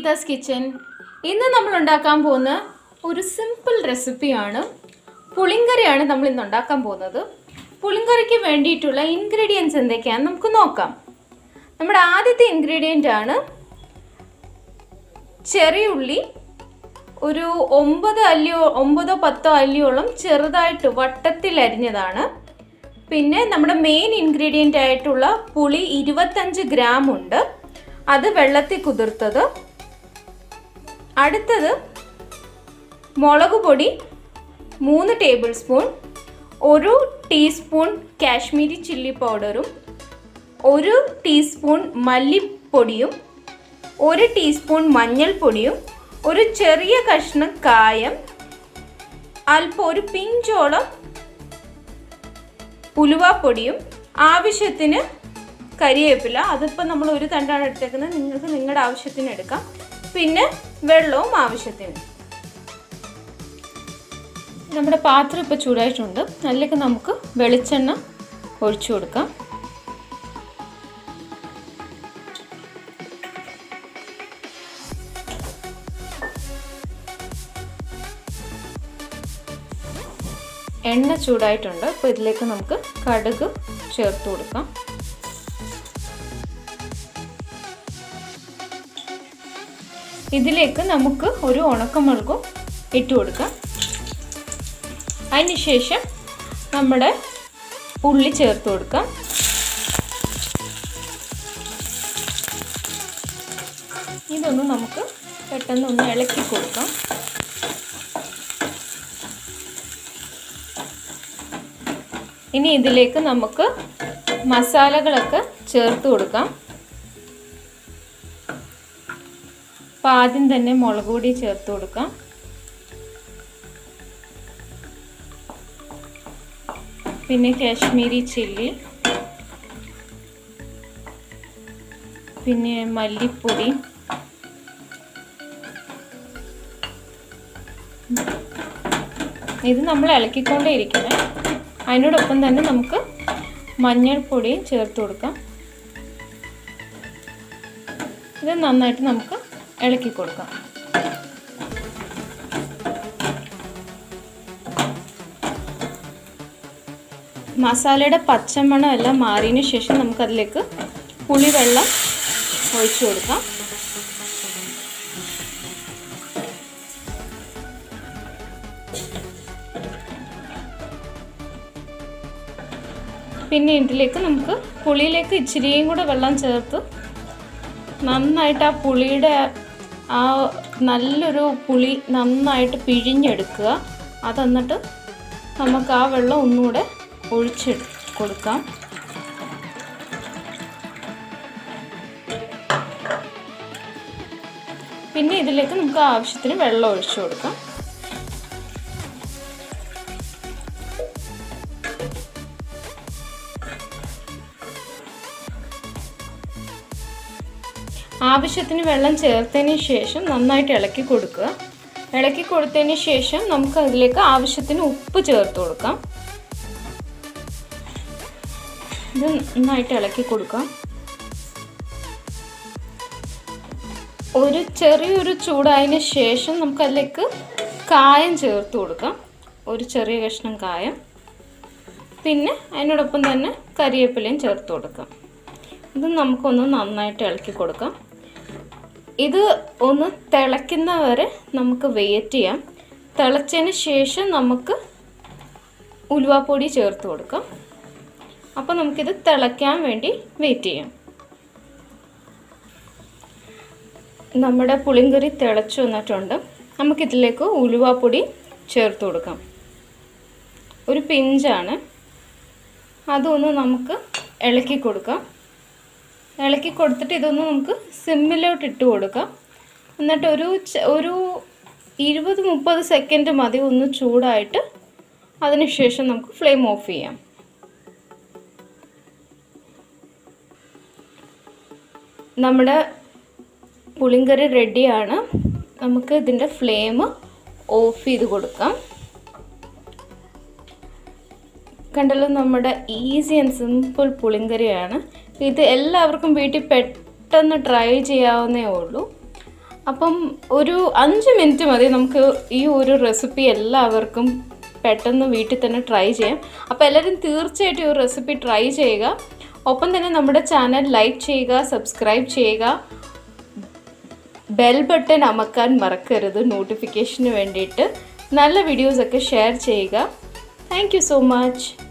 അനീതാസ് kitchen ഇന്ന് നമ്മൾ ഉണ്ടാക്കാൻ പോകുന്ന ഒരു സിമ്പിൾ റെസിപ്പിയാണ് പുളിങ്കറിയാണ് നമ്മൾ ഇന്ന് ഉണ്ടാക്കാൻ പോകുന്നത് പുളിങ്കറിക്ക് വേണ്ടിയിട്ടുള്ള ഇൻഗ്രീഡിയൻസ് എന്തൊക്കെയാണെന്ന് നമുക്ക് നോക്കാം നമ്മുടെ ആദ്യത്തെ ഇൻഗ്രീഡിയൻ്റ് ആണ് ചെറിയ ഉള്ളി ഒരു ഒമ്പത് അല്ലിയോ ഒമ്പതോ പത്തോ അല്ലിയോളം ചെറുതായിട്ട് വട്ടത്തിൽ അരിഞ്ഞതാണ് പിന്നെ നമ്മുടെ മെയിൻ ഇൻഗ്രീഡിയൻ്റ് ആയിട്ടുള്ള പുളി ഇരുപത്തഞ്ച് ഗ്രാം ഉണ്ട് അത് വെള്ളത്തിൽ കുതിർത്തത് അടുത്തത് മുളക് പൊടി മൂന്ന് ടേബിൾ സ്പൂൺ ഒരു ടീസ്പൂൺ കാശ്മീരി ചില്ലി പൗഡറും ഒരു ടീസ്പൂൺ മല്ലിപ്പൊടിയും ഒരു ടീസ്പൂൺ മഞ്ഞൾപ്പൊടിയും ഒരു ചെറിയ കഷ്ണം കായം അല്പം ഒരു പിഞ്ചോളം ഉലുവാപ്പൊടിയും ആവശ്യത്തിന് കരിവേപ്പില അതിപ്പോൾ നമ്മൾ ഒരു തണ്ടാണ് എടുത്തേക്കുന്നത് നിങ്ങൾക്ക് നിങ്ങളുടെ ആവശ്യത്തിന് എടുക്കാം പിന്നെ വെള്ളവും ആവശ്യത്തിന് നമ്മുടെ പാത്രം ഇപ്പോൾ ചൂടായിട്ടുണ്ട് അതിലേക്ക് നമുക്ക് വെളിച്ചെണ്ണ ഒഴിച്ചു കൊടുക്കാം എണ്ണ ചൂടായിട്ടുണ്ട് അപ്പോൾ ഇതിലേക്ക് നമുക്ക് കടുക് ചേർത്ത് കൊടുക്കാം ഇതിലേക്ക് നമുക്ക് ഒരു ഉണക്കമുളകും ഇട്ട് കൊടുക്കാം അതിനുശേഷം നമ്മുടെ ഉള്ളി ചേർത്ത് കൊടുക്കാം ഇതൊന്ന് നമുക്ക് പെട്ടെന്ന് ഒന്ന് ഇളക്കി കൊടുക്കാം ഇനി ഇതിലേക്ക് നമുക്ക് മസാലകളൊക്കെ ചേർത്ത് കൊടുക്കാം അപ്പം ആദ്യം തന്നെ മുളക് പൊടി ചേർത്ത് കൊടുക്കാം പിന്നെ കാശ്മീരി ചില്ലി പിന്നെ മല്ലിപ്പൊടി ഇത് നമ്മൾ ഇളക്കിക്കൊണ്ടേ ഇരിക്കണേ അതിനോടൊപ്പം തന്നെ നമുക്ക് മഞ്ഞൾപ്പൊടിയും ചേർത്ത് കൊടുക്കാം ഇത് നന്നായിട്ട് നമുക്ക് ഇളക്കി കൊടുക്കാം മസാലയുടെ പച്ചമണം എല്ലാം മാറിയതിന് ശേഷം നമുക്കതിലേക്ക് പുളിവെള്ളം ഒഴിച്ചു കൊടുക്കാം പിന്നെ ഇതിലേക്ക് നമുക്ക് പുളിയിലേക്ക് ഇച്ചിരിയും കൂടെ വെള്ളം ചേർത്ത് നന്നായിട്ട് ആ പുളിയുടെ ആ നല്ലൊരു പുളി നന്നായിട്ട് പിഴിഞ്ഞെടുക്കുക അതെന്നിട്ട് നമുക്ക് ആ വെള്ളം ഒന്നുകൂടെ ഒഴിച്ച് കൊടുക്കാം പിന്നെ ഇതിലേക്ക് നമുക്ക് ആവശ്യത്തിന് വെള്ളം ഒഴിച്ചു കൊടുക്കാം ആവശ്യത്തിന് വെള്ളം ചേർത്തതിന് ശേഷം നന്നായിട്ട് ഇളക്കി കൊടുക്കുക ഇളക്കി കൊടുത്തതിന് ശേഷം നമുക്ക് അതിലേക്ക് ആവശ്യത്തിന് ഉപ്പ് ചേർത്ത് കൊടുക്കാം ഇത് നന്നായിട്ട് ഇളക്കി കൊടുക്കാം ഒരു ചെറിയൊരു ചൂടായതിന് ശേഷം നമുക്ക് അതിലേക്ക് കായം ചേർത്ത് കൊടുക്കാം ഒരു ചെറിയ കഷ്ണം കായം പിന്നെ അതിനോടൊപ്പം തന്നെ കരിവേപ്പിലയും ചേർത്ത് കൊടുക്കാം ഇത് നമുക്കൊന്ന് നന്നായിട്ട് ഇളക്കി കൊടുക്കാം ഇത് ഒന്ന് തിളയ്ക്കുന്ന വരെ നമുക്ക് വെയിറ്റ് ചെയ്യാം തിളച്ചതിന് ശേഷം നമുക്ക് ഉലുവാപ്പൊടി ചേർത്ത് കൊടുക്കാം അപ്പോൾ നമുക്കിത് തിളയ്ക്കാൻ വേണ്ടി വെയിറ്റ് ചെയ്യാം നമ്മുടെ പുളിങ്കറി തിളച്ചു വന്നിട്ടുണ്ട് നമുക്കിതിലേക്ക് ഉലുവാപ്പൊടി ചേർത്ത് കൊടുക്കാം ഒരു പിഞ്ചാണ് അതൊന്ന് നമുക്ക് ഇളക്കി കൊടുക്കാം ഇളക്കി കൊടുത്തിട്ട് ഇതൊന്ന് നമുക്ക് സിമ്മിലോട്ട് ഇട്ട് കൊടുക്കാം എന്നിട്ട് ഒരു ഒരു ഇരുപത് മുപ്പത് സെക്കൻഡ് മതി ഒന്ന് ചൂടായിട്ട് അതിനുശേഷം നമുക്ക് ഫ്ലെയിം ഓഫ് ചെയ്യാം നമ്മുടെ പുളിങ്കറി റെഡിയാണ് നമുക്ക് ഇതിൻ്റെ ഫ്ലെയിം ഓഫ് ചെയ്ത് കൊടുക്കാം കണ്ടല്ലോ നമ്മുടെ ഈസി ആൻഡ് സിമ്പിൾ പുളിങ്കറിയാണ് ഇത് എല്ലാവർക്കും വീട്ടിൽ പെട്ടെന്ന് ട്രൈ ചെയ്യാവുന്നേ ഉള്ളൂ അപ്പം ഒരു അഞ്ച് മിനിറ്റ് മതി നമുക്ക് ഈ ഒരു റെസിപ്പി എല്ലാവർക്കും പെട്ടെന്ന് വീട്ടിൽ തന്നെ ട്രൈ ചെയ്യാം അപ്പോൾ എല്ലാവരും തീർച്ചയായിട്ടും ഈ ഒരു റെസിപ്പി ട്രൈ ചെയ്യുക ഒപ്പം തന്നെ നമ്മുടെ ചാനൽ ലൈക്ക് ചെയ്യുക സബ്സ്ക്രൈബ് ചെയ്യുക ബെൽ ബട്ടൺ അമക്കാൻ മറക്കരുത് നോട്ടിഫിക്കേഷന് വേണ്ടിയിട്ട് നല്ല വീഡിയോസൊക്കെ ഷെയർ ചെയ്യുക താങ്ക് യു സോ മച്ച്